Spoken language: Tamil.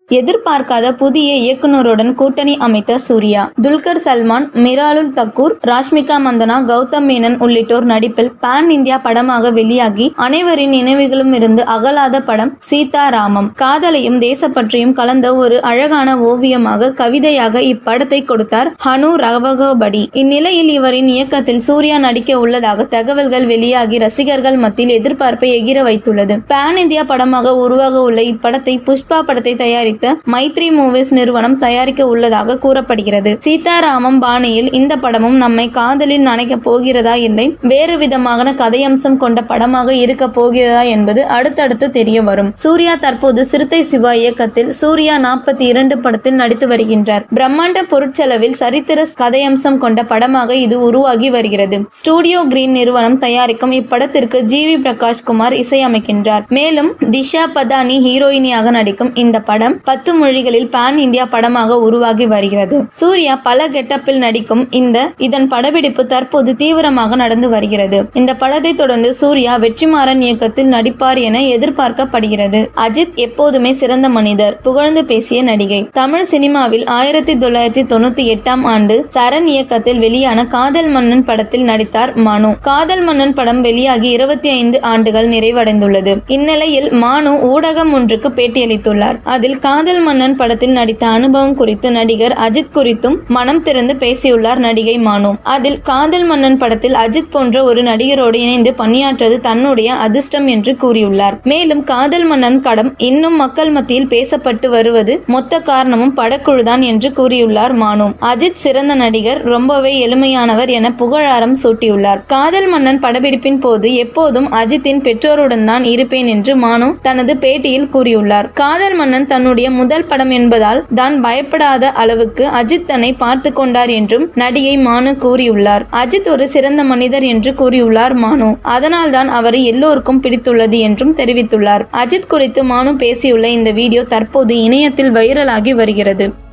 எதிர்பார்க்காத புதிய இயக்குனருடன் கூட்டணி அமைத்த சூர்யா துல்கர் சல்மான் மிராலுல் தக்கூர் ராஷ்மிகா மந்தனா கௌதம் மேனன் உள்ளிட்டோர் நடிப்பில் பான் இந்தியா படமாக வெளியாகி அனைவரின் நினைவுகளும் இருந்து அகலாத படம் சீதாராமம் காதலையும் தேசப்பற்றியும் கலந்த ஒரு அழகான ஓவியமாக கவிதையாக இப்படத்தை கொடுத்தார் ஹனு ரவகோபடி இந்நிலையில் இவரின் இயக்கத்தில் சூர்யா நடிக்க உள்ளதாக தகவல்கள் வெளியாகி ரசிகர்கள் மத்தியில் எதிர்பார்ப்பை எகிர வைத்துள்ளது பான் இந்தியா படமாக உருவாக உள்ள இப்படத்தை புஷ்பா படத்தை தயாரித்த மைத்ரி மூவிஸ் நிறுவனம் தயாரிக்க உள்ளதாக கூறப்படுகிறது சீதாராமம் பாணியில் இந்த படமும் நம்மை காதலில் நனைக்க போகிறதா இல்லை வேறு விதமான கதையம்சம் கொண்ட படமாக இருக்க போகிறதா என்பது அடுத்தடுத்து தெரிய வரும் சூர்யா தற்போது சிறுத்தை சிவா இயக்கத்தில் சூர்யா நாற்பத்தி இரண்டு படத்தில் நடித்து வருகின்றார் பிரம்மாண்ட பொருட்செலவில் சரித்திர கதையம்சம் கொண்ட படமாக இது உருவாகி வருகிறது ஸ்டூடியோ கிரீன் நிறுவனம் தயாரிக்கும் இப்படத்திற்கு ஜி வி பிரகாஷ் குமார் இசையமைக்கின்றார் மேலும் திஷா பதானி ஹீரோயினியாக நடிக்கும் இந்த படம் பத்து மொழிகளில் பான் இந்தியா படமாக உருவாகி வருகிறது சூர்யா பல கெட்டப்பில் நடிக்கும் இந்த இதன் படப்பிடிப்பு தற்போது தீவிரமாக நடந்து வருகிறது இந்த படத்தை தொடர்ந்து சூர்யா வெற்றிமாறன் இயக்கத்தில் நடிப்பார் என எதிர்பார்க்கப்படுகிறது அஜித் எப்போதுமே சிறந்த மனிதர் புகழ்ந்து பேசிய நடிகை தமிழ் சினிமாவில் ஆயிரத்தி தொள்ளாயிரத்தி தொண்ணூத்தி எட்டாம் ஆண்டு சரண் இயக்கத்தில் வெளியான காதல் மன்னன் படத்தில் நடித்தார் மானு காதல் மன்னன் படம் வெளியாகி இருபத்தி ஐந்து ஆண்டுகள் நிறைவடைந்துள்ளது இந்நிலையில் மானு ஊடகம் ஒன்றுக்கு பேட்டியளித்துள்ளார் அதில் காதல் மன்னன் படத்தில் நடித்த அனுபவம் குறித்து நடிகர் அஜித் குறித்தும் மனம் திறந்து பேசியுள்ளார் நடிகை மானு அதில் காதல் மன்னன் படத்தில் அஜித் போன்ற ஒரு நடிகரோடு இணைந்து பணியாற்றது தன்னுடைய அதிர்ஷ்டம் என்று கூறியுள்ளார் மேலும் காதல் மன்னன் படம் இன்னும் மக்கள் மத்தியில் பேசப்பட்டு வருவது மொத்த காரணமும் படக்குழுதான் என்று கூறியுள்ளார் மானு அஜித் சிறந்த நடிகர் ரொம்பவே எளிமையானவர் என புகழாரம் சூட்டியுள்ளார் காதல் மன்னன் படப்பிடிப்பின் போது எப்போதும் அஜித்தின் பெற்றோருடன் தான் இருப்பேன் என்று மானு தனது பேட்டியில் கூறியுள்ளார் காதல் மன்னன் தன்னுடைய முதல் படம் என்பதால் தான் பயப்படாத அளவுக்கு அஜித் தன்னை பார்த்து கொண்டார் என்றும் நடிகை மானு கூறியுள்ளார் அஜித் ஒரு சிறந்த மனிதர் என்று கூறியுள்ளார் மானு அதனால் தான் அவரை எல்லோருக்கும் பிடித்துள்ளது என்றும் தெரிவித்துள்ளார் அஜித் குறித்து மானு பேசியுள்ள இந்த வீடியோ தற்போது இணையத்தில் வைரலாகி வருகிறது